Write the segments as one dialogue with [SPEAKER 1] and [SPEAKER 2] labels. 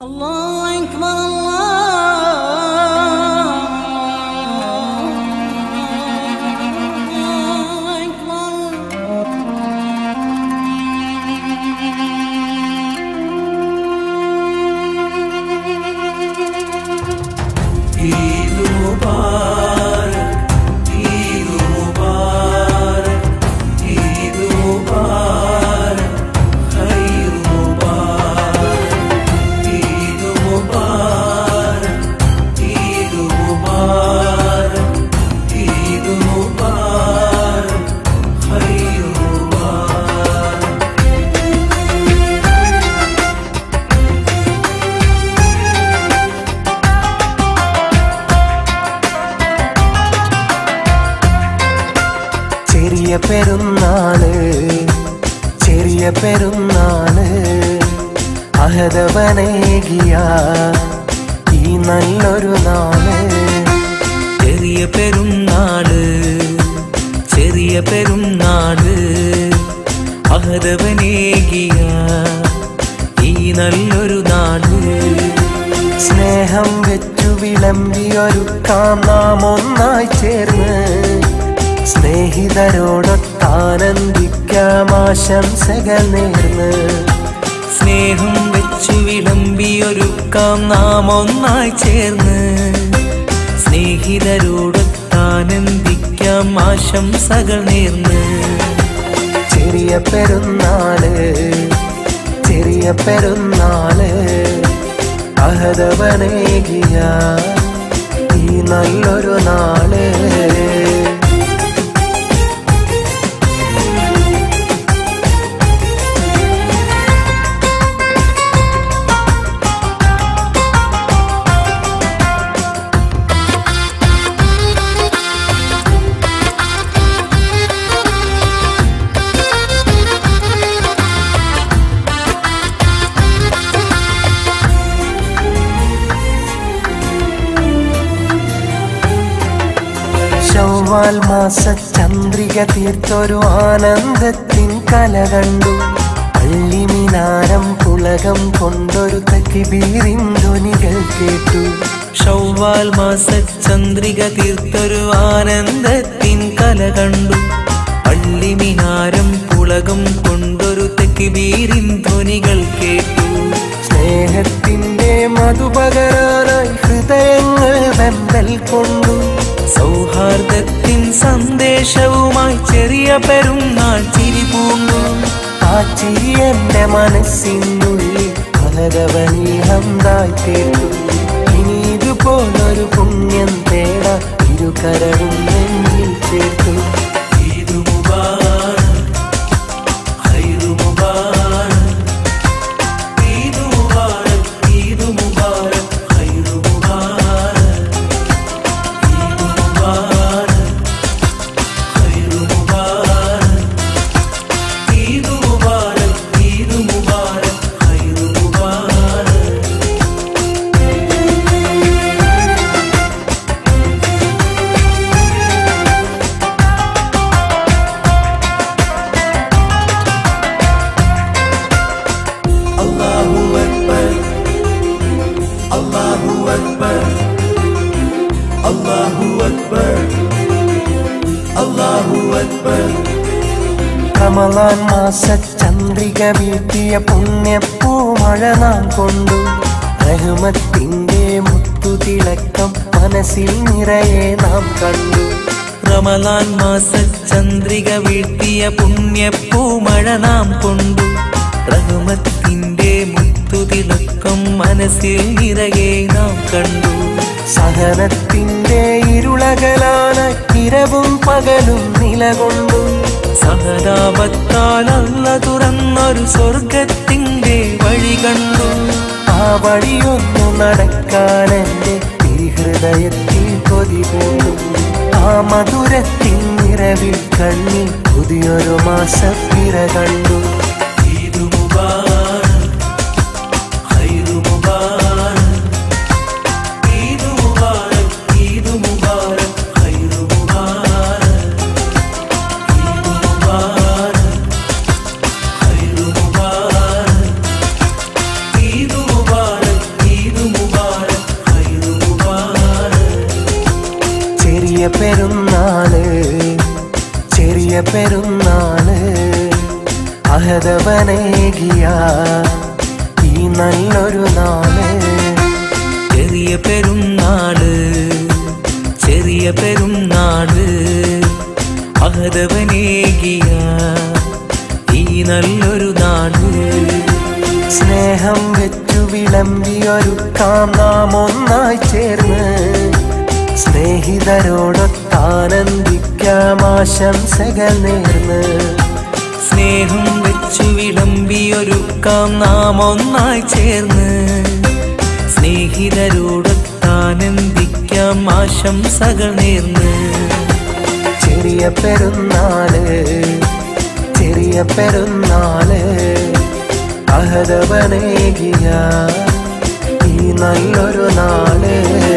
[SPEAKER 1] الله أكبر الله أكبر
[SPEAKER 2] ഈദ് മുബാരക് ഈദ് മുബാരക് ഈദ് മുബാരക് ഖൈർ മുബാരക് ഈദ് മുബാരക് ഈദ് മുബാരക് ഈദ് മുബാരക് ഖൈർ മുബാരക്
[SPEAKER 3] ചെറിയ പെരുന്നാള് ചെറിയ പെരുന്നാള് അഹദവനേകിയ ഈ നല്ലൊരു നാള്
[SPEAKER 2] ചെറിയ പെരുന്നാള് ചെറിയ പെരുന്നാള് അഹദവനേകിയ ഈ നല്ലൊരു നാട്
[SPEAKER 3] സ്നേഹം വെച്ചു വിളമ്പിയൊരുക്കാം നാം ഒന്നായി ചേർന്ന് സ്നേഹിതരോടൊത്താനന്ദിക്കാം ആശംസകൾ നേർന്ന്
[SPEAKER 2] സ്നേഹം വെച്ചു വിളമ്പിയൊരുക്കാം നാം ഒന്നായി ചേർന്ന് സ്നേഹിതരോടൊത്താനന്ദിക്കാം ആശംസകൾ നേർന്ന്
[SPEAKER 3] ചെറിയ പെരുന്നാള് ചെറിയ പെരുന്നാള് അഹദവനേകിയ ഈ നല്ലൊരു നാള് ചൊവ്വാൽ മാസ ചന്ദ്രിക തീർത്തൊരു ആനന്ദത്തിൻ കല കണ്ടു പള്ളിമിനാരം പുളകം കൊണ്ടൊരു തക്കിബീറിൻ ധ്വനികൾ കേട്ടു
[SPEAKER 2] ഷൗവാൽ മാസ ചന്ദ്രിക തീർത്തൊരു ആനന്ദത്തിൻ കല കണ്ടു പള്ളിമിനാരം പുളകം കൊണ്ടൊരു തെക്കിബീരിൻ ധ്വനികൾ കേട്ടു
[SPEAKER 3] സ്നേഹത്തിന്റെ മധുപകരാനായി ഹൃദയങ്ങൾ വെമ്പൽ കൊണ്ടു
[SPEAKER 2] സൗഹാർദ്ദത്തിൻ സന്ദേശവുമായി ചെറിയ പെരുന്നാൾ ചിരി പൂണ്ടു
[SPEAKER 3] ആ ചിരി എന്റെ മനസ്സിനുള്ളിൽ ഫലതവനീഹന്തായി കേട്ടു ഇനി ഇതുപോലൊരു പുണ്യം തേടാ ഇരുകരവും നെഞ്ചിൽ ചേർത്തു
[SPEAKER 2] ഈദ് മുബാരക് ഖൈർ മുബാരക് ഈദ് മുബാരക് ഈദ് മുബാരക് ഖൈർ മുബാരക് ഈദ് മുബാരക് ഖൈർ മുബാരക് ഈദ് മുബാരക് ഈദ് മുബാരക് ഖൈർ മുബാരക് അല്ലാഹു അക്ബർ അല്ലാഹു അക്ബർ അല്ലാഹു അക്ബർ അല്ലാഹു അക്ബർ
[SPEAKER 3] റമലാൻ മാസ ചന്ദ്രിക വീട്ടിയ പുണ്യപ്പൂമഴ നാം കൊണ്ടു റഹ്മത്തിന്റെ മുത്തുതിളക്കം മനസ്സിൽ നിറയെ നാം കണ്ടു
[SPEAKER 2] റമലാൻ മാസ ചന്ദ്രിക വീഴ്ത്തിയ പുണ്യപ്പൂമഴ നാം കൊണ്ടു റഹ്മത്തിന്റെ മുത്തുതിളക്കം മനസ്സിൽ നിറയെ നാം കണ്ടു
[SPEAKER 3] സഹനത്തിന്റെ ഇരുളകലാന ഇരവും പകലും നിലകൊണ്ടു
[SPEAKER 2] സഹതാപത്താൽ അല്ല തുറന്നൊരു സ്വർഗത്തിന്റെ വഴി കണ്ടു
[SPEAKER 3] ആ വഴിയൊന്നു നടക്കാൻ എന്റെ ഹൃദയത്തിൽ കൊതി പൂണ്ടു ആ മധുരത്തിൻ നിറവിൽ കണ്ണി പുതിയൊരു മാസപ്പിറ കണ്ടു
[SPEAKER 2] ഈദ് മുബാരക് ഖൈർ മുബാരക് ഈദ് മുബാരക് ഈദ് മുബാരക് ഖൈർ മുബാരക് ഈദ് മുബാരക് ഖൈർ മുബാരക് ഈദ് മുബാരക്
[SPEAKER 3] ചെറിയ പെരുന്നാള് ചെറിയ പെരുന്നാള് അഹദവനേകിയ ഈ നല്ലൊരു നാള്
[SPEAKER 2] ചെറിയ പെരുന്നാള് ചെറിയ പെരുന്നാള് അഹദവനേകിയ ഈ നല്ലൊരു നാട്
[SPEAKER 3] സ്നേഹം വെച്ചു വിളമ്പിയൊരുക്കാം നാം ഒന്നായി ചേർന്ന് സ്നേഹിതരോടൊത്താനന്ദിക്കാം ആശംസകൾ നേർന്ന്
[SPEAKER 2] സ്നേഹം വെച്ചു വിളമ്പിയൊരുക്കാം നാം ഒന്നായി ചേർന്ന് സ്നേഹിതരോടൊത്താനന്ദിക്കാം ആശംസകൾ നേർന്ന്
[SPEAKER 3] ചെറിയ പെരുന്നാള് ചെറിയ പെരുന്നാള് അഹദവനേകിയ ഈ നല്ലൊരു നാള്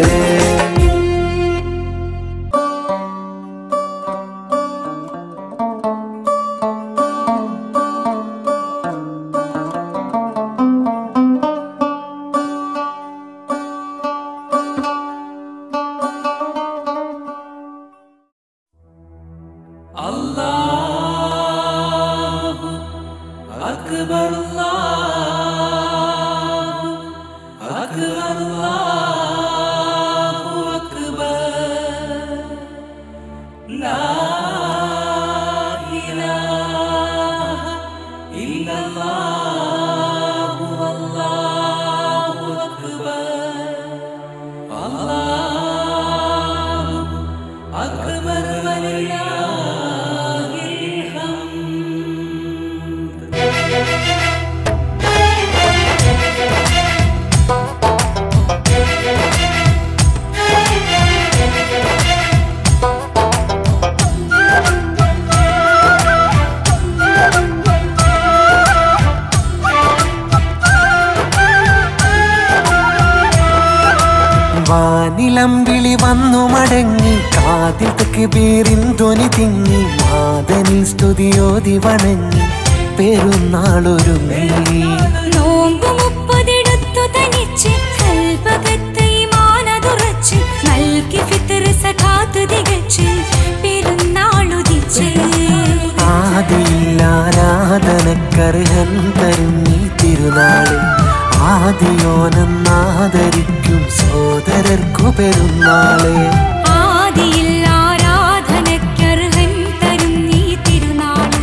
[SPEAKER 3] വാനിലം വിളി വന്നു മടങ്ങി കാതിൽ തെക്കുബീറിൻ ധ്വനി തിങ്ങി മാതനിൽ സ്തുതിയോതി വണങ്ങി പെരുന്നാളൊരുങ്ങി
[SPEAKER 4] നോമ്പ് മുപ്പതെടുത്തു തനിച്ച് കൽപകത്ത് ഈമാനതുറച്ച് നൽകി ഫിത്തർ സഖാത്ത് തികച്ച് പെരുന്നാളുദിച്ച്
[SPEAKER 3] ആദിയില്ലാരാധനക്കർഹൻ തരുങ്ങി തിരുനാള് ആദിയോനെന്നാദരിക്കും സോദരർക്കു പെരുന്നാള്
[SPEAKER 4] ആദിയിൽ ആരാധനയ്ക്കർഹൻ തരും നീ തിരുനാൾ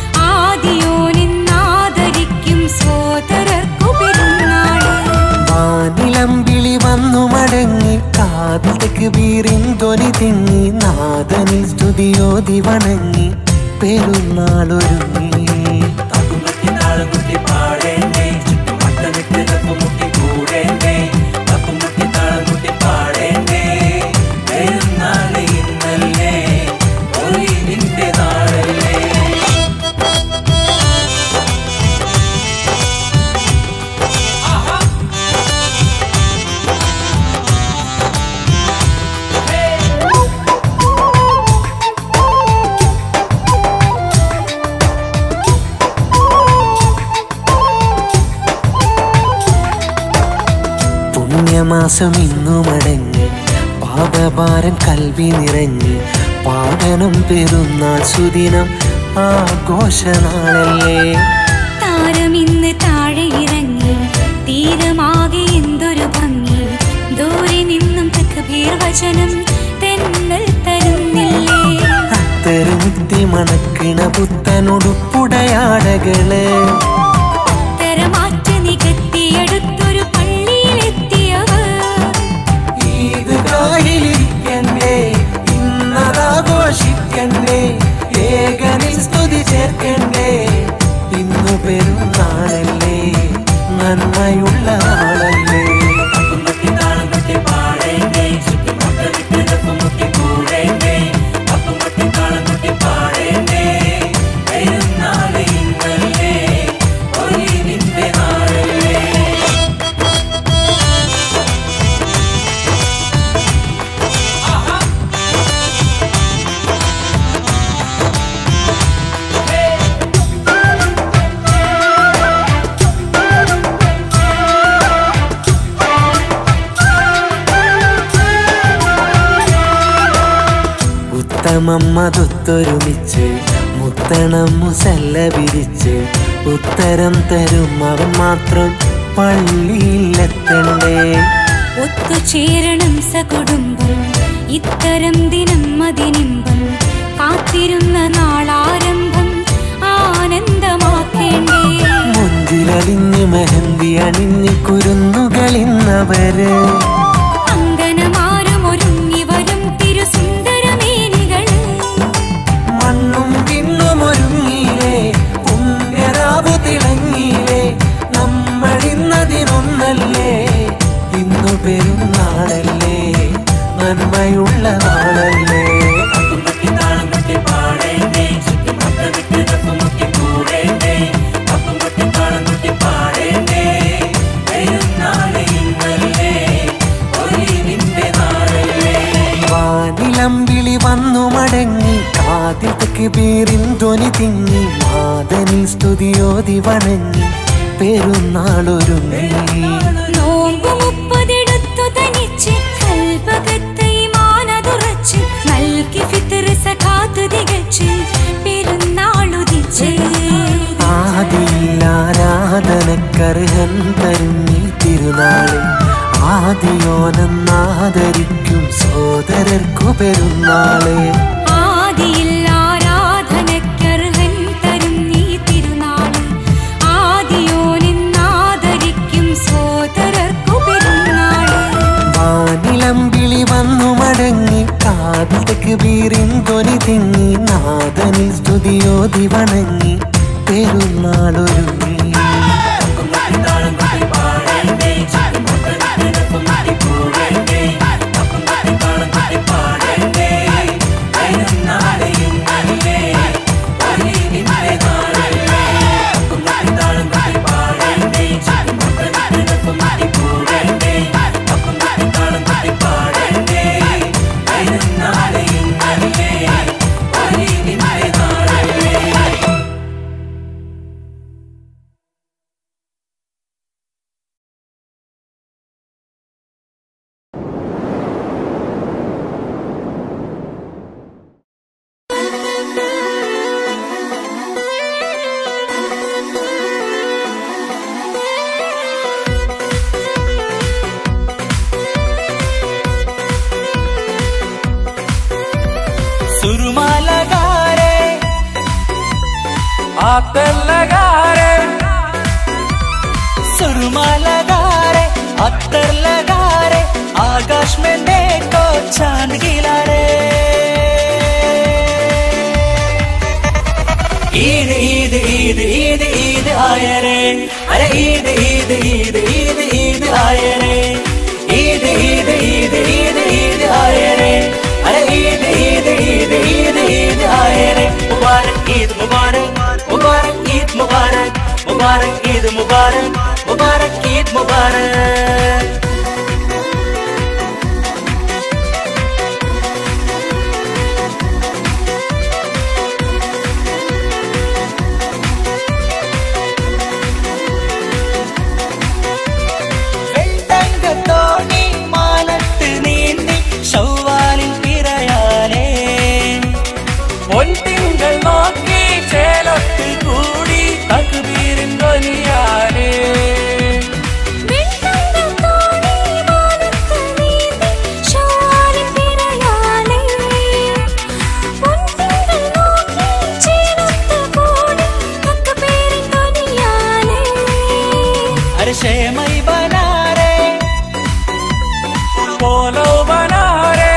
[SPEAKER 4] ആദിയോനെന്നാദരിക്കും സോദരർക്കു പെരുന്നാൾ
[SPEAKER 3] വാനിലം വിളി വന്നു മടങ്ങി കാതിൽ തെക്കുബീറിൻ ധ്വനി തിങ്ങി നാദനിൽ സ്തുതിയോതി വണങ്ങി പെരുന്നാളൊരുങ്ങി പുണ്യമാസം ഇന്നു മടങ്ങി പാപഭാരം കൽവി നിറഞ്ഞ് പാടനം പെരുന്നാൾ സുദിനം ആഘോഷനാളല്ലേ
[SPEAKER 4] താരമിന്ന് താഴെ ഇറങ്ങി തീരമാകെ എന്തൊരു ഭംഗി ദൂരെ നിന്നും തക്ബീർ വചനം തെന്നൽ തരുന്നില്ലേ
[SPEAKER 3] അത്തരുമുത്തി മണക്കിണ പുത്തനുടുപ്പുടയാടകള്
[SPEAKER 4] തരമാറ്റ് നികത്തിയെടുത്തൊരു പള്ളിയിലെത്തിയവർ
[SPEAKER 3] ഈദ്ഗാഹിലിരിക്കണ്ടേ ഇന്നതാഘോഷിക്കണ്ടേ ഏകനിൽ സ്തുതി ചേർക്കണ്ടേ ഇന്നു പെരുന്നാളല്ലേ നന്മയുള്ള ആളല്ലേ മുത്തമമ്മതൊത്തൊരുമിച്ച് മുത്തണം മുസല്ല വിരിച്ച് ഉത്തരം തരും അവൻ മാത്രം പള്ളിയിലെത്തണ്ടേ
[SPEAKER 4] ഒത്തുചേരണം സകുടുംബം ഇത്തരം ദിനം മതിനിമ്പം കാത്തിരുന്ന നാളാരംഭം ആനന്ദമാക്കേണ്ടേ
[SPEAKER 3] മുഞ്ചിലലിഞ്ഞ് മെഹന്തി അണിഞ്ഞ് കുരുന്നുകളിന്നവര്
[SPEAKER 4] അങ്കനമാരും ഒരുങ്ങി വരും തിരുസുന്ദരമേനികൾ
[SPEAKER 3] മണ്ണും പിന്നും ഒരുങ്ങിയില്ലേ പുണ്യരാവു തിളങ്ങിയില്ലേ നമ്മളിന്നതിനൊന്നല്ലേ ഇന്നു പെരുന്നാളല്ലേ നന്മയുള്ള നാളല്ലേ വാനിലമ്പിളി വന്നു മടങ്ങി കാതിൽ തെക്ക് പേരിൻ ധ്വനി തിങ്ങി മാതനിൽ സ്തുതിയോതി വണങ്ങി പെരുന്നാളൊരുങ്ങി
[SPEAKER 4] നോമ്പ് മുപ്പതെടുത്തു തനിച്ച് കൽപകത്തെ മാനതുറച്ച് നൽകി ഫിത്തർ സഖാത്ത് തികച്ച് പെരുന്നാളുദിച്ച്
[SPEAKER 3] ആദിയിലാരാധനക്കർഹൻ തരും ഈ തിരുനാളിൽ ആദിയോനെന്നാദരിക്കും സോദരർക്കു പെരുന്നാള്
[SPEAKER 4] ആദിയിൽ ആരാധനയ്ക്കർഹൻ തരും നീ തിരുനാളിൽ ആദിയോനിന്നാദരിക്കും സോദരർക്കു പെരുന്നാള്
[SPEAKER 3] വാനിലമ്പിളി വന്നു മടങ്ങി കാതിലേക്ക് വീറിൻ ധ്വനി തിങ്ങി നാദനിൽ സ്തുതിയോതി വണങ്ങി പെരുന്നാളൊരുങ്ങി
[SPEAKER 2] सुरमा लगा रे आतर लगा रे सुरमा लगा रे अत्तर लगा रे आकाश में देखो चांद गिला रे ईद ईद ईद ईद ईद आए रे अरे ईद ईद ईद ईद ईद आए रे ईद ईद ईद ईद ईद आए रे अरे ईद ईद ईद ईद ईद आए रे मुबारक ईद मुबारक मुबारक ईद मुबारक मुबारक ईद मुबारक मुबारक ईद मुबारक വെണ്ടങ്കത്തോണി മാനത്ത് നീന്തി ശൗവാലിൽ പിറയാലേ പൊൻതിങ്കൾ നോക്കി ചേലത്ത് കൂടി തകുബീരിൻ ധ്വനിയാലേ अरे शेमई बना रे पोलो बना रे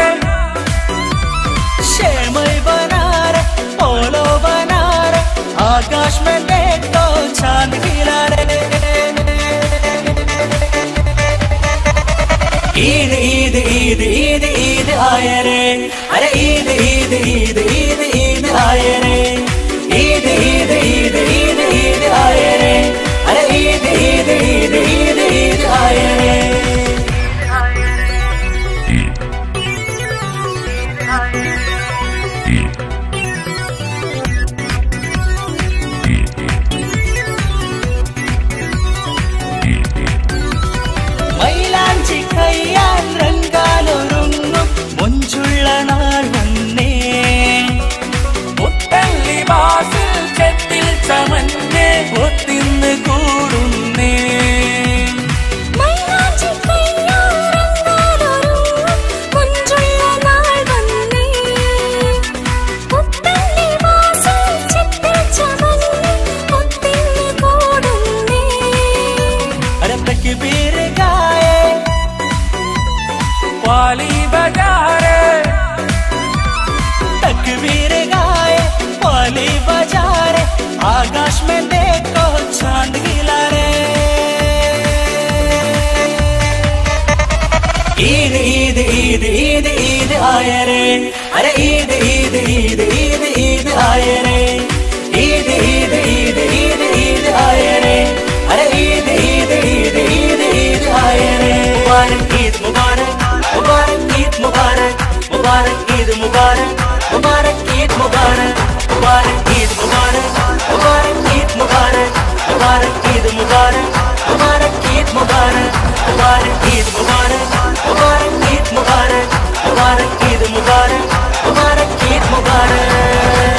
[SPEAKER 2] शेमई बना रे पोलो बना रे आकाश में देखो चांद गिरा रे ईद ईद ईद ईद ईद आए रे अरे ईद ईद ईद ईद ईद आए रे ईद ईद ईद ईद ईद आए रे अरे ईद ईद ईद ईद ईद आए रे മൈലാഞ്ചി കയ്യാൽ രംഗാലൊരുങ്ങും മൊഞ്ചുള്ള നാൾ വന്നേ ചമഞ്ഞേ ഒത്തിന്ന് കൂടുന്നേ
[SPEAKER 4] മൈലാഞ്ചി കയ്യാറങ്ങാനൊരുങ്ങും മുഞ്ചുള്ള നാൾ വന്നേ. പുത്തന്റെ വാസൽ ചിത്തിൽ ചമഞ്ഞ് ഒത്തിന്ന് കൂടുന്നേ.
[SPEAKER 2] अरे तकबीर गाए वाली बजारे तकबीर गाए वाली बजारे आकाश में देखो चांद गिला रे ईद ईद ईद ईद ईद आए रे अरे ईद ईद ईद ईद ईद आए रे ईद ईद ईद ईद ईद आए रे अरे ईद ईद ईद ईद ईद आए रे मुबारक ईद मुबारक मुबारक ईद मुबारक मुबारक ईद मुबारक मुबारक ईद मुबारक मुबारक ईद मुबारक मुबारक ईद मुबारक मुबारक ईद मुबारक मुबारक ईद मुबारक मुबारक ईद मुबारक मुबारक ईद मुबारक मुबारक ईद मुबारक मुबारक ईद मुबारक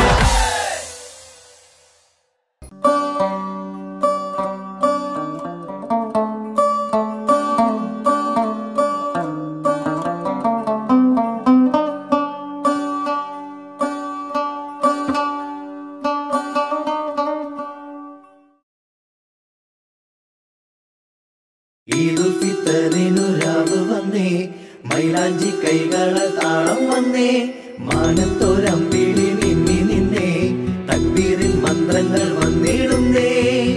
[SPEAKER 5] ഈദുൽ ഫിത്തറിനു രാവ് വന്നേ മൈലാഞ്ചി കൈകള താളം വന്നേ മാനത്തോരമ്പിളി നിന്നി നിന്നേ തക്ബീറിൻ മന്ത്രങ്ങൾ വന്നിടുന്നേ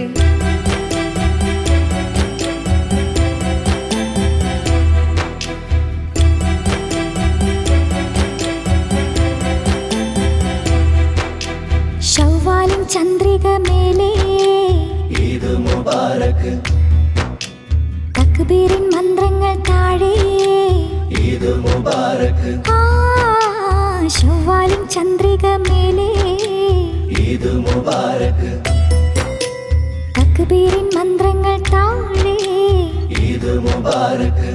[SPEAKER 4] ശൗവാലിൻ ചന്ദ്രിക മേലേ
[SPEAKER 5] ഈദ് മുബാരക്ക്
[SPEAKER 4] തക്ബീറിൻ മന്ത്രങ്ങൾ താഴെ
[SPEAKER 5] ഈദ് മുബാരക്ക്
[SPEAKER 4] ആ ശൗവാലിൻ ചന്ദ്രിക മേലേ
[SPEAKER 5] ഈദ് മുബാരക്ക്
[SPEAKER 4] തക്ബീറിൻ മന്ത്രങ്ങൾ താഴെ
[SPEAKER 5] ഈദ് മുബാരക്ക്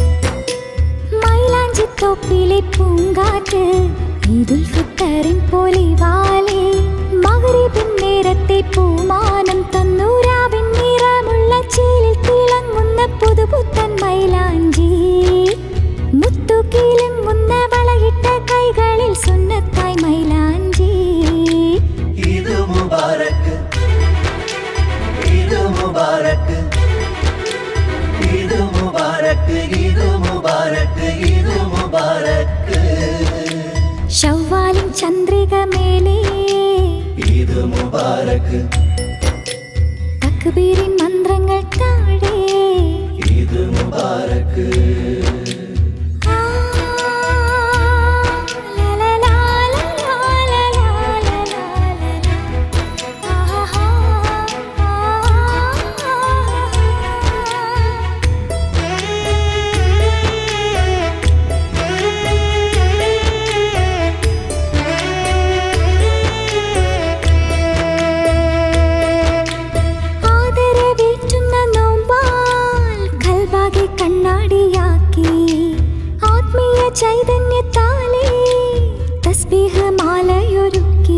[SPEAKER 4] മൈലാഞ്ചിത്തോപ്പിലെ പൂങ്കാറ്റ് ഈദുൽ ഫിത്തറിൻ പൊലിവാലെ മഗ്രിബിൻ നേരത്തെ പൂമാനം തന്നു രാവിൻ നിറമുള്ള ചേലിൽ തിളങ്ങുന്ന പുതുപുത്തൻ മൈലാഞ്ചി മുത്തുകീലുങ്ങുന്ന വളയിട്ട കൈകളിൽ സുന്നത്തായി മൈലാഞ്ചി
[SPEAKER 5] ഈദ് മുബാരക്ക് ഈദ് മുബാരക്ക് ഈദ് മുബാരക്ക് ഈദ് മുബാരക്ക് ഈദ് മുബാരക്ക്
[SPEAKER 4] ശൗവാലിൻ ചന്ദ്രിക മേലേ
[SPEAKER 5] ഈദ് മുബാരക്ക്
[SPEAKER 4] തക്ബീറിൻ മന്ത്രങ്ങൾ താഴെ
[SPEAKER 5] ഈദ് മുബാരക്ക്
[SPEAKER 4] ആ, ലാ, ലാ, ലാ, ലാ, ലാ, ലാ, ലാ, ലാ, ലാ, ലാ. ആഹാ, ആദരവേറ്റുന്ന നോമ്പാൽ കൽവാകെ കണ്ണാടിയാക്കി ആത്മീയ ചൈതന്യത്താലേ തസ്ബീഹ് മാലയൊരുക്കി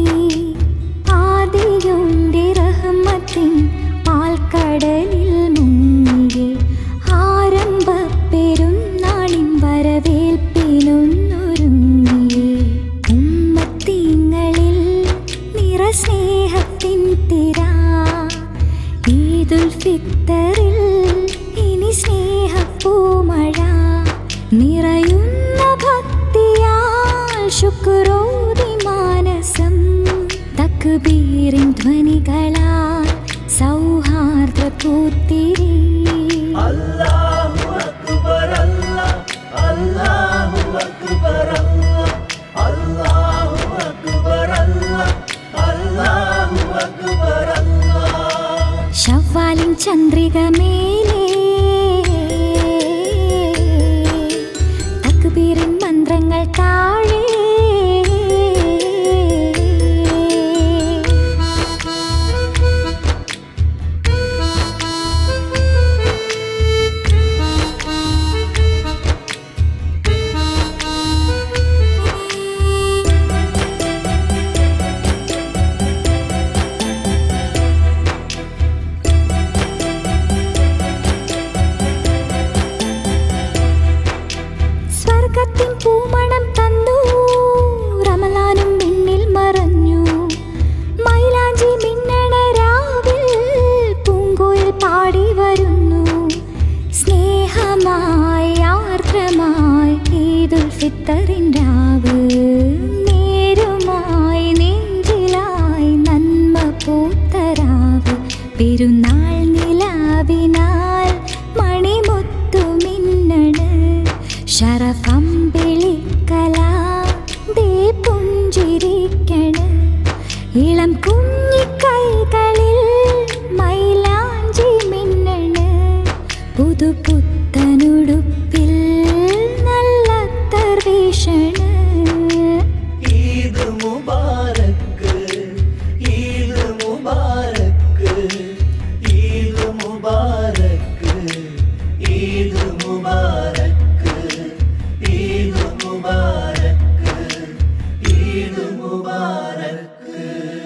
[SPEAKER 4] ആദിയുടെ റഹ്മത്തിൻ പാൽക്കടലിൽ മുങ്ങി ആരംഭ പെരുന്നാളിൻ വരവേൽപ്പിനൊന്നൊരുങ്ങി ഉമ്മത്തിങ്ങളിൽ നിറസ്നേഹത്തിൻ തിര ഈദുൽ ഫിത്തറിൽ ഇനി സ്നേഹപ്പൂമഴ നിറയുന്ന ഭക്തിയാൽ ശുക്രോതി മാനസം തക്ബീറിൻ ധ്വനികളാൽ സൗഹാർദ്ര പൂത്തിരി
[SPEAKER 5] അല്ലാഹു അക്ബർ അല്ലാഹ് അല്ലാഹു അക്ബർ അല്ലാഹ് അല്ലാഹു അക്ബർ അല്ലാഹ് അല്ലാഹു അക്ബർ അല്ലാഹ്
[SPEAKER 4] ശവ്വാലിൻ ചന്ദ്രിക മേലേ തക്ബീറിൻ മന്ത്രങ്ങൾ താഴെ ഇളം കുഞ്ഞിക്കൈകളിൽ മൈലാഞ്ചി മിന്നണ് പുതു പുത്തനുടുപ്പിൽ നല്ല തർവീഷണ്
[SPEAKER 5] ഈദ് മുബാരക്ക് ഈദ് മുബാരക്ക് ഈദ് മുബാരക്ക് ഈദ് മുബാരക്ക് ഈദ് മുബാരക്ക് ഈദ് മുബാരക്ക്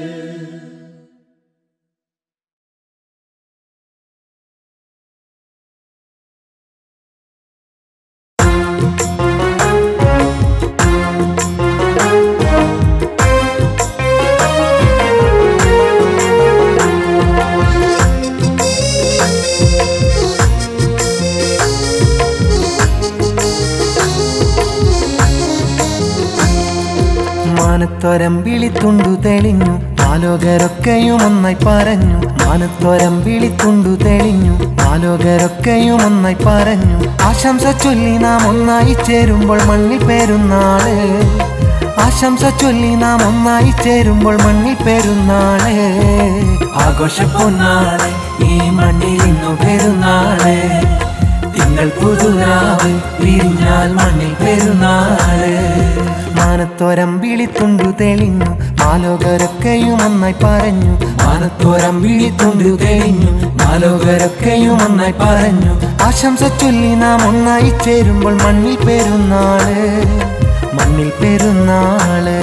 [SPEAKER 3] മാനത്തൊരമ്പിളിത്തുണ്ടു തെളിഞ്ഞു ആലോകരൊക്കെയും ഒന്നായി പറഞ്ഞു മാനത്തൊരമ്പിളിത്തുണ്ടു തെളിഞ്ഞു ആലോകരൊക്കെയും ഒന്നായി പറഞ്ഞു ആശംസ ചൊല്ലി നാം ഒന്നായി ചേരുമ്പോൾ മണ്ണിൽ പേരുന്നാള് ആശംസ ചൊല്ലി നാം ഒന്നായി ചേരുമ്പോൾ മണ്ണിൽ പേരുന്നാള് ആഘോഷ പൊന്നാള് ഈ മണ്ണിൽ ഇന്നു പെരുന്നാള് തിങ്കൾ പുതുരാവ് വിരിഞ്ഞാൽ മണ്ണിൽ പെരുന്നാള് മാനത്തോരം വിളിത്തുണ്ടു തെളിഞ്ഞു മാലോകരൊക്കെയും ഒന്നായി പറഞ്ഞു മാനത്തോരം വിളിത്തുണ്ടു തെളിഞ്ഞു മാലോകരൊക്കെയും ഒന്നായി പറഞ്ഞു ആശംസ ചൊല്ലി നാം ഒന്നായി ചേരുമ്പോൾ മണ്ണിൽ പെരുന്നാള് മണ്ണിൽ പെരുന്നാള്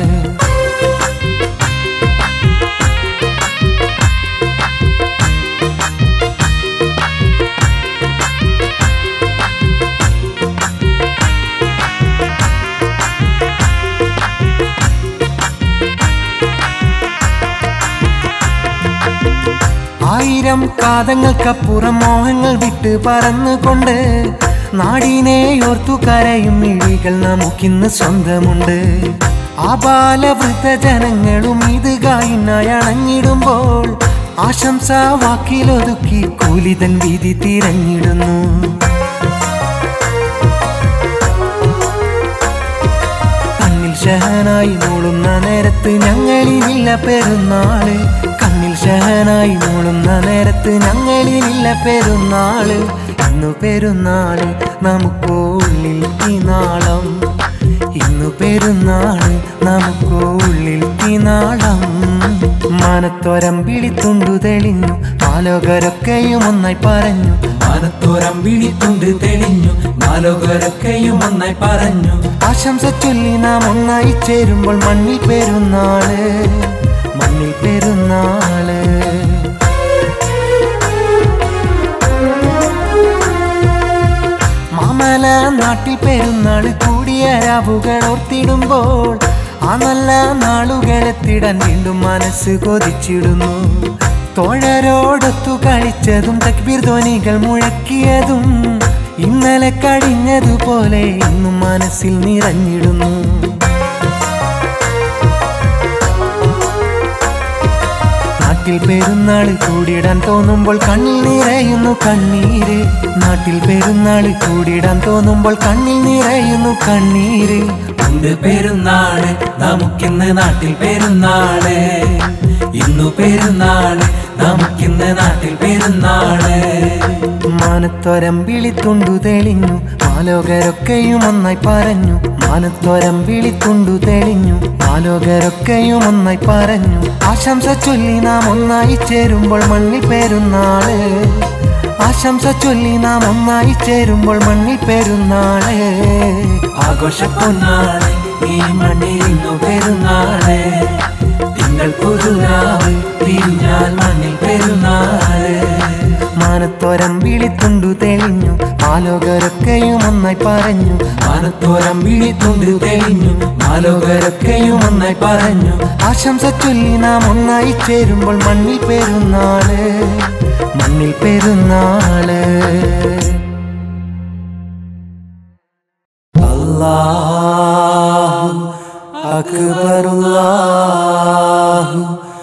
[SPEAKER 3] ആയിരം കാതങ്ങൾക്കപ്പുറം മോഹങ്ങൾ വിട്ട് പറന്നുകൊണ്ട് നാടിനെ ഓർത്തു കരയും മിഴികൾ നമുക്കിന്ന് സ്വന്തമുണ്ട് ആബാലവൃദ്ധ ജനങ്ങളും ഇത് ഗായിനായി അണഞ്ഞിടുമ്പോൾ ആശംസാ വാക്കിലൊതുക്കി കൂലിതൻ വീതി തിരഞ്ഞിടുന്നു കണ്ണിൽ ഷഹനായി മൂളുന്ന നേരത്ത് ഞങ്ങളിലില്ല പെരുന്നാള് കണ്ണിൽ ഷഹനായി മൂളുന്ന നേരത്ത് ഞങ്ങളിലില്ല പെരുന്നാള് ഇന്നു പെരുന്നാള് നമുക്കുള്ളിൽ ഈ നാളം ഇന്നു പെരുന്നാള് നമുക്കുള്ളിൽ ഈ നാളം മാനത്തോരം വിളിത്തുണ്ടു തെളിഞ്ഞു ആലോകരൊക്കെയും ഒന്നായി പറഞ്ഞു
[SPEAKER 2] മാനത്തോരം വിളിത്തുണ്ട് തെളിഞ്ഞു മാലോകരൊക്കെയും ഒന്നായി പറഞ്ഞു
[SPEAKER 3] ആശംസ ചൊല്ലി നാം ഒന്നായി ചേരുമ്പോൾ മണ്ണിൽ പെരുന്നാള് മണ്ണിൽ പെരുന്നാള് മാമല നാട്ടിൽ പെരുന്നാൾ കൂടിയ രാവുകൾ ഓർത്തിടുമ്പോൾ ആ നല്ല നാളുകളെത്തിടാൻ വീണ്ടും മനസ്സ് കൊതിച്ചിടുന്നു തോഴരോടൊത്തു കളിച്ചതും തക്ബീർ ധ്വനികൾ മുഴക്കിയതും ഇന്നലെ കഴിഞ്ഞതുപോലെ ഇന്നും മനസ്സിൽ നിറഞ്ഞിടുന്നു നാട്ടിൽ പെരുന്നാൾ കൂടിയിടാൻ തോന്നുമ്പോൾ കണ്ണിൽ നിറയുന്നു കണ്ണീര് നാട്ടിൽ പെരുന്നാൾ കൂടിയിടാൻ തോന്നുമ്പോൾ കണ്ണിൽ നിറയുന്നു കണ്ണീര്
[SPEAKER 2] ഉണ്ട് പെരുന്നാള് നമുക്കിന്ന് നാട്ടിൽ പെരുന്നാള് ഇന്നു പെരുന്നാള് നമുക്കിന്ന് നാട്ടിൽ പെരുന്നാള്
[SPEAKER 3] മാനത്തോരം വിളിത്തുണ്ടു തെളിഞ്ഞു മാലോകരൊക്കെയും ഒന്നായി പറഞ്ഞു മാനത്തോരം വിളിത്തുണ്ടു തെളിഞ്ഞു മാലോകരൊക്കെയും ഒന്നായി പറഞ്ഞു ആശംസ ചൊല്ലി നാം ഒന്നായി ചേരുമ്പോൾ മണ്ണിൽ പെരുന്നാള് ആശംസ ചൊല്ലി നാം ഒന്നായി ചേരുമ്പോൾ മണ്ണിൽ പെരുന്നാള്
[SPEAKER 2] ആഘോഷ പൊന്നാള് ഈ മണ്ണിൽ ഇന്നു പെരുന്നാള് തിങ്കൾ പുതുരാവ് തിരിഞ്ഞാൽ മണ്ണിൽ പെരുന്നാള്
[SPEAKER 3] മാനത്തോരം വിളിത്തുണ്ടു തെളിഞ്ഞു ആലോകരൊക്കെയും ഒന്നായി പറഞ്ഞു
[SPEAKER 2] മാനത്തോരം വിളിത്തുണ്ട് തെളിഞ്ഞു മാലോകരൊക്കെയും ഒന്നായി പറഞ്ഞു
[SPEAKER 3] ആശംസ ചൊല്ലി നാം ഒന്നായി ചേരുമ്പോൾ മണ്ണിൽ പെരുന്നാള് മണ്ണിൽ പെരുന്നാള് അല്ലാഹു അക്ബറുല്ലാഹു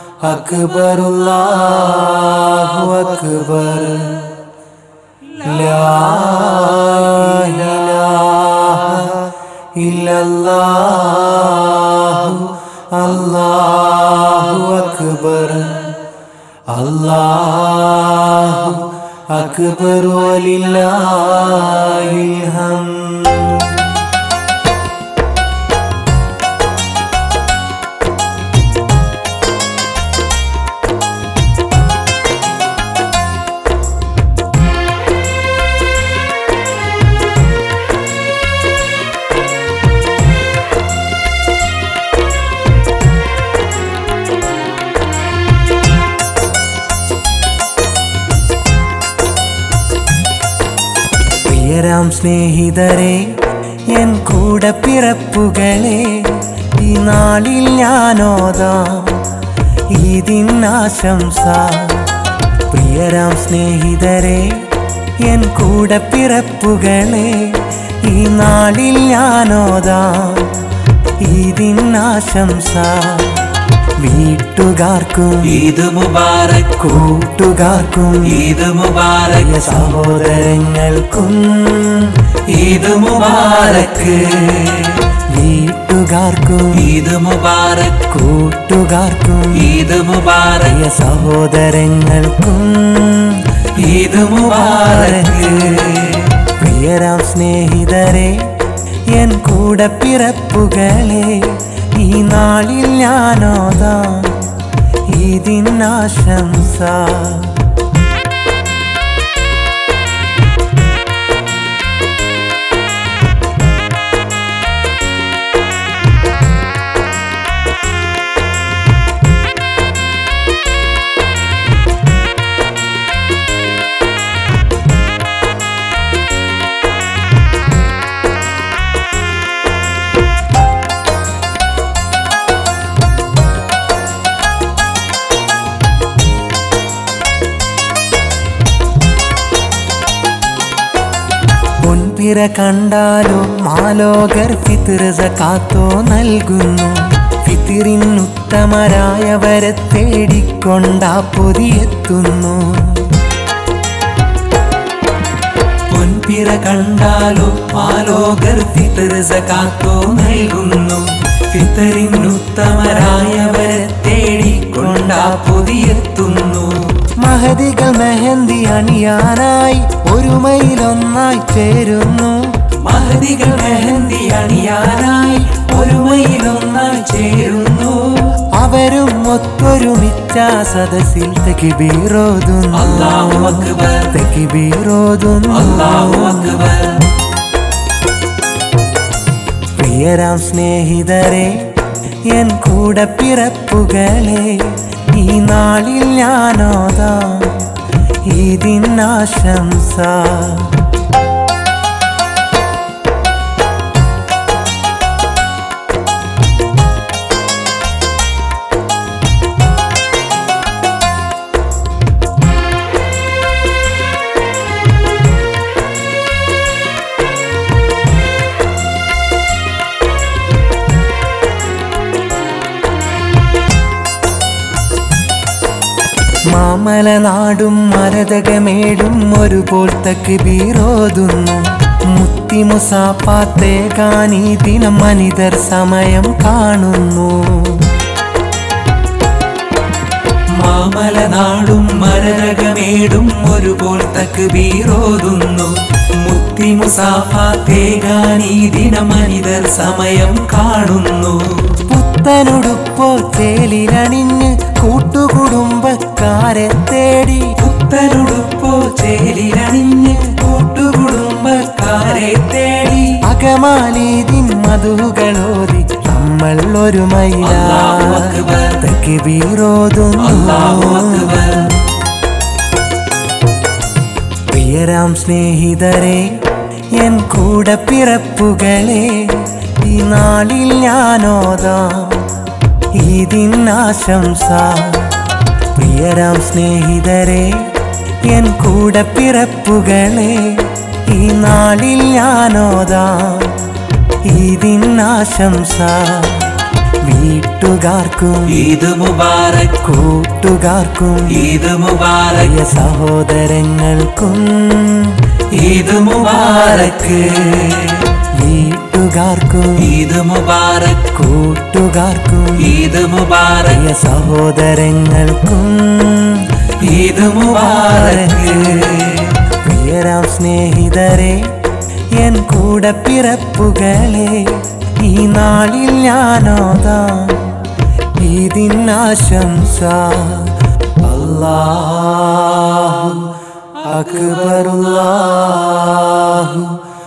[SPEAKER 3] അക്ബറുല്ലാഹു അക്ബർ ലാ ഇലാഹ ഇല്ലല്ലാഹു അല്ലാഹു അക്ബർ അല്ലാഹു അക്ബർ വലില്ലാഹിൽ ഹംദ് പ്രിയരാം സ്നേഹിതരെ എൻ കൂടെ പിറപ്പുകളെ ഈ നാളിൽ ഞാനോതാം ഈദിനാശംസ പ്രിയരാം സ്നേഹിതരെ എൻ കൂടെ പിറപ്പുകളെ ഈ നാളിൽ ഞാനോതാം ഈദിനാശംസ വീട്ടുകാർക്കും
[SPEAKER 2] ഈദ് മുബാറക്
[SPEAKER 3] കൂട്ടുകാർക്കും
[SPEAKER 2] ഈദ് മുബാറക്
[SPEAKER 3] സഹോദരങ്ങൾക്കും
[SPEAKER 2] ഈദ് മുബാറക്
[SPEAKER 3] വീട്ടുകാർക്കും
[SPEAKER 2] ഈദ് മുബാറക്
[SPEAKER 3] കൂട്ടുകാർക്കും
[SPEAKER 2] ഈദ് മുബാറക്
[SPEAKER 3] പ്രിയ സഹോദരങ്ങൾക്കും
[SPEAKER 2] ഈദ് മുബാറക്
[SPEAKER 3] പ്രിയരാം സ്നേഹിതരെ എൻ കൂടെ പിറപ്പുകളെ ഈ നാളിൽ ഞാനോതാം ഇതിനാശംസ പൊൻപിറ കണ്ടാലോ മാലോകർ ഫിത്തിർ കാത്തോ നൽകുന്നു ഫിത്തിറിനുത്തമരായവരെ തേടിക്കൊണ്ടാ പൊതിയെത്തുന്നു
[SPEAKER 2] പൊൻപിറ കണ്ടാലോ ആലോകർ ഫിത്തർ സകാത്തോ നൽകുന്നു ഫിത്തറിനുത്തമരായവരെ തേടിക്കൊണ്ടാ പൊതിയെത്തുന്നു
[SPEAKER 3] മഹതികൾ മെഹന്തി അണിയാനായി ഒരുമയിലൊന്നായി ചേരുന്നു
[SPEAKER 2] മഹതികൾ മെഹന്തി അണിയാനായി ഒരുമയിലൊന്നായി ചേരുന്നു
[SPEAKER 3] അവരും ഒത്തൊരുമിച്ച സദസ്സിൽ തെക്കിബീറോതുന്നു
[SPEAKER 2] അല്ലാഹു അക്ബർ
[SPEAKER 3] തെക്കിബീറോതുന്നു
[SPEAKER 2] അല്ലാഹു അക്ബർ
[SPEAKER 3] പ്രിയരാം സ്നേഹിതരെ എൻ കൂടെ പിറപ്പുകളെ ഈ നാളിൽ ഞാനോതാം ഇതിനാശംസ മാമലനാടും മരതകമേടും ഒരുപോൽ തക്ക് ബീറോതുന്നു മുത്തിമുസാപ്പാത്തേകാൻ ഈ ദിനം മനിതർ സമയം കാണുന്നു
[SPEAKER 2] മാമലനാടും മരരകമേടും ഒരുപോൽ തക്ക് ബീറോതുന്നു മുത്തി മുസാഫാത്തേകാൻ ഈ ദിനമനിതർ സമയം കാണുന്നു
[SPEAKER 3] പുത്തനുടുപ്പോ ചേലിലണിഞ്ഞ് കൂട്ടുകുടുംബക്കാരെ തേടി
[SPEAKER 2] പുത്തനുടുപ്പോ ചേലിലണിഞ്ഞ് കൂട്ടുകുടുംബക്കാരെ തേടി
[SPEAKER 3] അകമാലീതിൻ മധുകളോതി നമ്മൾ ഒരു
[SPEAKER 2] അല്ലാഹു അക്ബർ.
[SPEAKER 3] മൈലാക്ക് ബീറോതുന്നു
[SPEAKER 2] അല്ലാഹു അക്ബർ
[SPEAKER 3] പ്രിയരാം സ്നേഹിതരെ എൻ കൂടെ പിറപ്പുകളെ ഈ നാളിൽ ഞാനോതാം ഇതിനാശംസ പ്രിയരാം സ്നേഹിതരെ എൻ കൂടെ പിറപ്പുകളെ ഈ നാളിൽ ഞാനോതാം ഇതിനാശംസ വീട്ടുകാർക്കും
[SPEAKER 2] ഈദ് മുബാറക്
[SPEAKER 3] കൂട്ടുകാർക്കും
[SPEAKER 2] ഈദ് മുബാറക്
[SPEAKER 3] പ്രിയ സഹോദരങ്ങൾക്കും
[SPEAKER 2] ഈദ് മുബാറക്
[SPEAKER 3] വീട്ടുകാർക്കും
[SPEAKER 2] ഈദ് മുബാറക്
[SPEAKER 3] കൂട്ടുകാർക്കും
[SPEAKER 2] ഈദ് മുബാറക്
[SPEAKER 3] പ്രിയ സഹോദരങ്ങൾക്കും
[SPEAKER 2] ഈദ് മുബാറക്
[SPEAKER 3] പ്രിയരാം സ്നേഹിതരെ എൻ കൂടെ പിറപ്പുകളെ ഈ നാളിൽ ഞാനോതാം ഇതിനാശംസ അല്ലാഹു അക്ബറുല്ലാഹു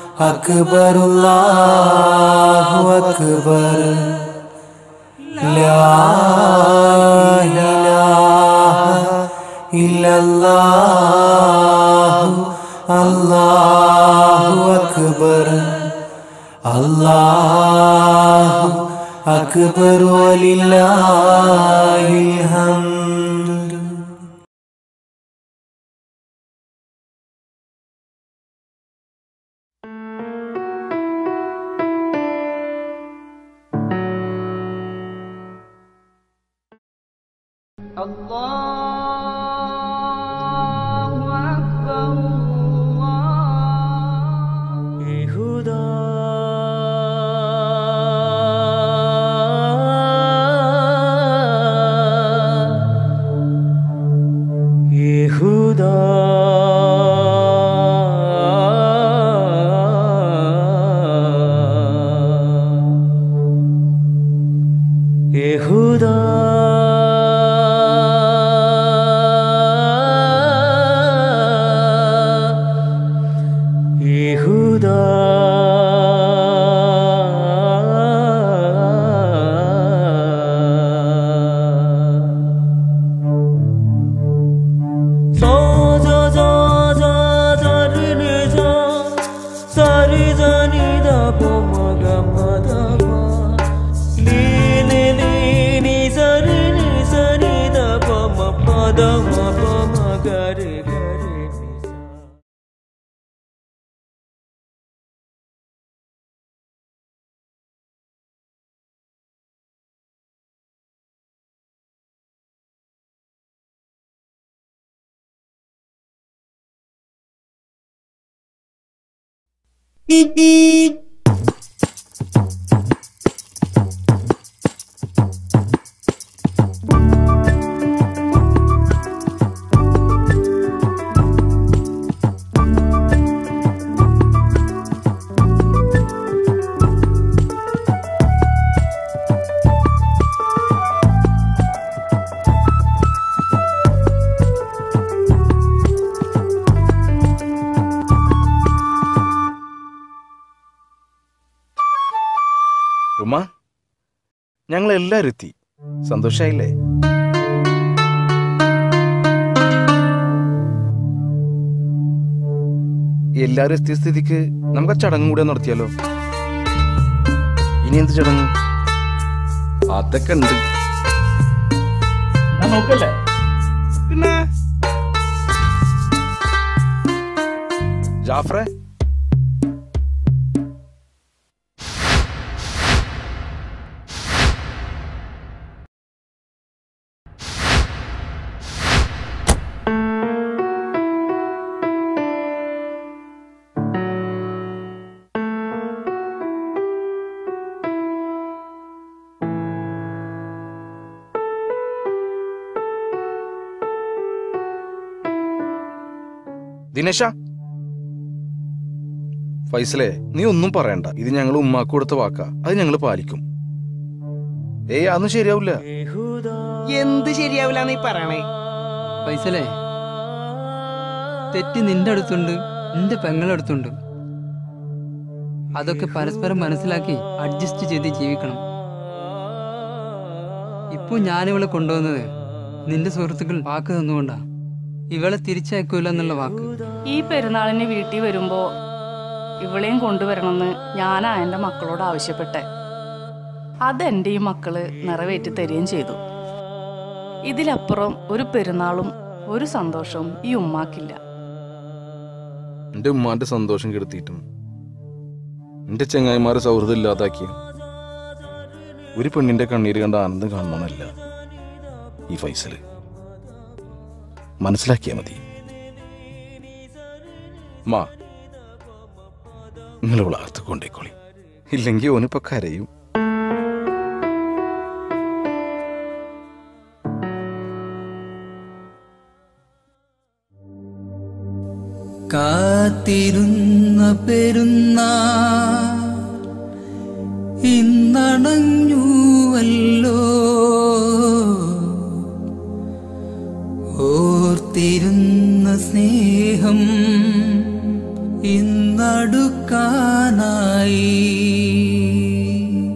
[SPEAKER 3] അക്ബറുല്ലാഹു അക്ബർ ലാ ഇലാഹ ഇല്ലല്ലാഹു അല്ലാഹു അക്ബർ അല്ലാഹു അക്ബർ വലില്ലാഹിൽ ഹംദ്
[SPEAKER 6] ഉമ്മ ഞങ്ങൾ എല്ലാവരും എത്തി സന്തോഷായില്ലേ എല്ലാവരും എത്തിയ സ്ഥിതിക്ക് നമുക്ക് ആ ചടങ്ങ് കൂടെ നടത്തിയാലോ ഇനി എന്ത് ചടങ്ങ് അതൊക്കെ ഉണ്ട്
[SPEAKER 7] ഞാൻ നോക്കല്ലേ
[SPEAKER 6] പിന്നെ ജാഫറെ ദിനേശ ഫൈസലേ നീ ഒന്നും പറയണ്ട ഇത് ഞങ്ങൾ ഉമ്മാക്ക് കൊടുത്ത വാക്കാ അത് ഞങ്ങൾ പാലിക്കും ഏയ് അതൊന്നും ശരിയാവില്ല
[SPEAKER 8] എന്ത് ശരിയാവില്ല നീ പറയണേ
[SPEAKER 9] പൈസലേ തെറ്റ് നിന്റെ അടുത്തുണ്ട് നിന്റെ പെങ്ങളുടെ അടുത്തുണ്ട് അതൊക്കെ പരസ്പരം മനസ്സിലാക്കി അഡ്ജസ്റ്റ് ചെയ്ത് ജീവിക്കണം ഇപ്പോൾ ഞാനിവളെ കൊണ്ടുവന്നത് നിന്റെ സുഹൃത്തുക്കൾ വാക്ക് തന്നുകൊണ്ടാ ഇവളെ തിരിച്ചയക്കൂല എന്നുള്ള വാക്ക്
[SPEAKER 10] ഈ പെരുന്നാളിന് വീട്ടിൽ വരുമ്പോ ഇവളെയും കൊണ്ടുവരണമെന്ന് ഞാനാ എൻ്റെ മക്കളോട് ആവശ്യപ്പെട്ടെ അതെൻ്റെ ഈ മക്കള് നിറവേറ്റി തരികയും ചെയ്തു ഇതിലപ്പുറം ഒരു പെരുന്നാളും ഒരു സന്തോഷവും ഈ ഉമ്മാക്കില്ല
[SPEAKER 6] എന്റെ ഉമ്മാന്റെ സന്തോഷം കെടുത്തിയിട്ടും എന്റെ ചെങ്ങായിമാരെ സൗഹൃദം ഇല്ലാതാക്കി ഒരു പെണ്ണിന്റെ കണ്ണീര് കണ്ട ആനന്ദം കാണണമെന്നല്ല ഈ ഫൈസല് മനസ്സിലാക്കിയാ മതി മാ നിങ്ങൾ വളർത്ത് കൊണ്ടേക്കോളി ഇല്ലെങ്കിൽ ഓനിപ്പോ കരയും
[SPEAKER 7] കാത്തിരുന്ന പെരുന്നാ ഇന്നണഞ്ഞുവല്ലോ ഓർത്തിരുന്ന സ്നേഹം ഇന്നടുക്കാനായി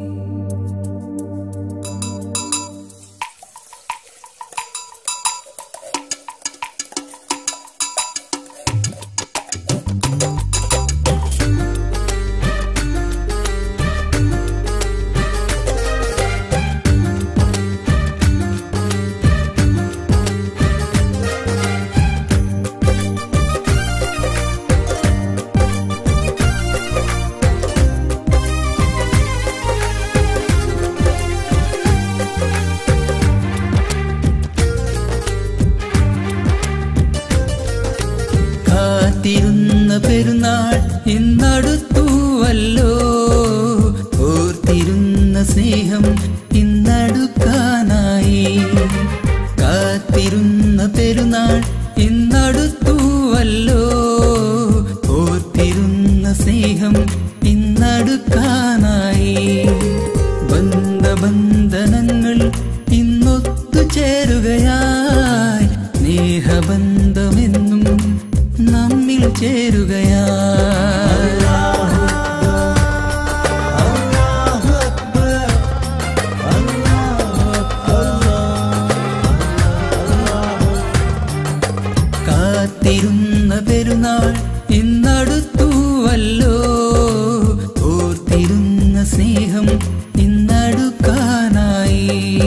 [SPEAKER 7] കാത്തിരുന്ന പെരുന്നാൾ ഇന്നടുത്തുവല്ലോ ഓർത്തിരുന്ന സ്നേഹം ഇന്നടുക്കാനായി കാത്തിരുന്ന പെരുന്നാൾ ഇന്നടുത്തുവല്ലോ ഓർത്തിരുന്ന സ്നേഹം ഇന്നടുക്കാനായി ബന്ധബന്ധനങ്ങൾ ഇന്നൊത്തു ചേരുകയായി സ്നേഹബന്ധമെന്നും നമ്മിൽ ചേരുകയായി കാത്തിരുന്ന പെരുന്നാൾ ഇന്നടുത്തുവല്ലോ ഓർത്തിരുന്ന സ്നേഹം ഇന്നടുക്കാനായി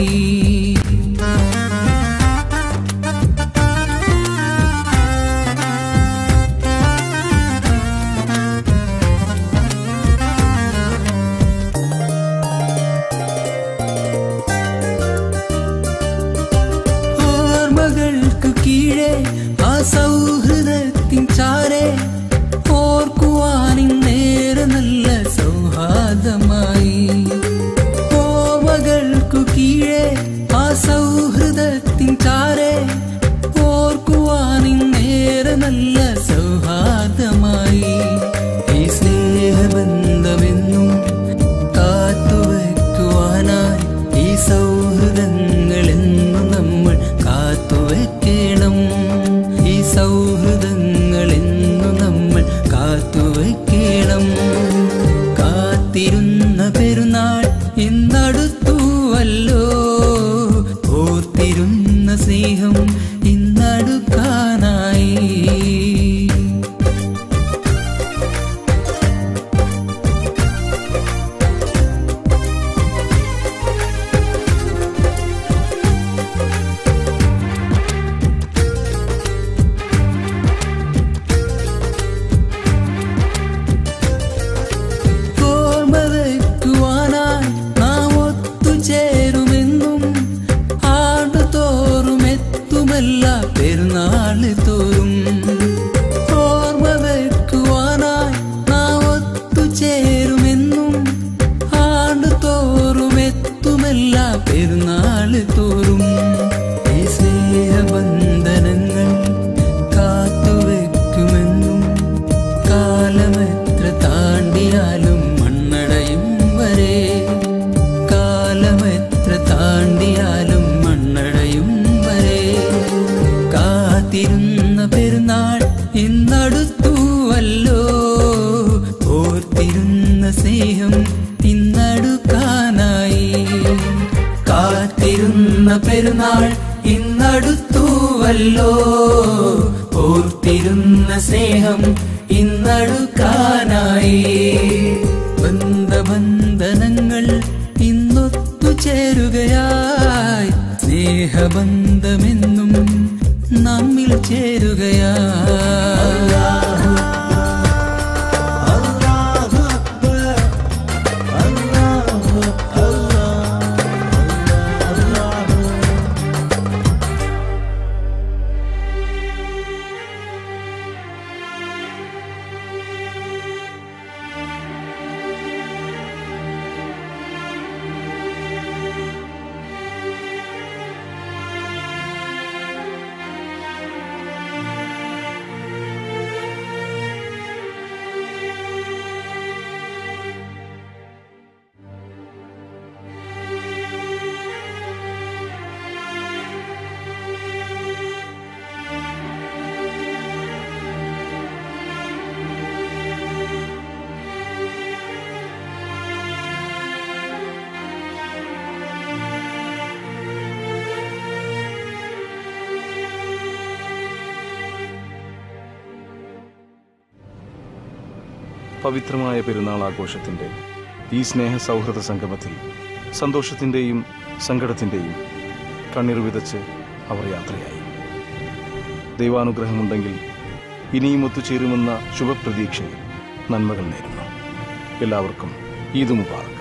[SPEAKER 7] ഓർമ്മകൾക്കു കീഴെ ആ സൗഹൃദത്തിൻ ചാരെ ഓർക്കുവാനിൻ നേരെ നല്ല സൗഹാർദ്ദമായി ഓർമ്മകൾക്കു കീഴെ ആ സൗഹൃദത്തിൻ ചാരെ ഓർക്കുവാനിൻ നേരെ നല്ല സൗഹാർദ്ദമായി ഈ സ്നേഹബന്ധമെന്നും കാത്തുവെക്കുവാനായി ഈ സൗഹൃദങ്ങളെന്നും നമ്മൾ കാത്തുവെക്കണം ഈ സൗഹൃദങ്ങളെന്നും നമ്മൾ കാത്തുവെക്കണം കാത്തിരുന്ന പെരുന്നാൾ ഇന്നടുത്തുവല്ലോ ഓർത്തിരുന്ന സ്നേഹം ഇന്നടുക്കാനായി ഓർമ്മവെക്കുവാനായി നാം ഒത്തുചേരുമെന്നും ആണ്ടുതോറും എത്തുമല്ല പെരുന്നാള് തോറും ഓർമ്മവെക്കുവാനായി നാം ഒത്തുചേരുമെന്നും ആണ്ടുതോറും എത്തുമല്ല പെരുന്നാള് തോറും ഈ സ്നേഹബന്ധനങ്ങൾ കാത്തുവെക്കുമെന്നും കാലമെത്ര താണ്ടിയാലും മണ്ണടയും വരെ കാലമെത്ര താണ്ടിയാലും മണ്ണടയും വരെ കാത്തിരുന്ന പെരുന്നാൾ ഇന്നടുത്തുവല്ലോ ഓർത്തിരുന്ന സ്നേഹം ഇന്നടുക്കാനായി കാത്തിരുന്ന പെരുന്നാൾ ഇന്നടുത്തുവല്ലോ ഓർത്തിരുന്ന സ്നേഹം ഇന്നടുക്കാനായി ബന്ധബന്ധനങ്ങൾ ഇന്നൊത്തു ചേരുകയായി സ്നേഹബന്ധമെന്നും നമ്മിൽ ചേരുകയായി
[SPEAKER 6] പവിത്രമായ പെരുന്നാൾ ആഘോഷത്തിന്റെ ഈ സ്നേഹ സൗഹൃദ സംഗമത്തിൽ സന്തോഷത്തിന്റെയും സങ്കടത്തിന്റെയും കണ്ണീർ വിതച്ച് അവർ യാത്രയായി ദൈവാനുഗ്രഹമുണ്ടെങ്കിൽ ഇനിയും ഒത്തുചേരുമെന്ന ശുഭപ്രതീക്ഷയിൽ നന്മകൾ നേരുന്നു എല്ലാവർക്കും ഈദ് മുബാറക്ക്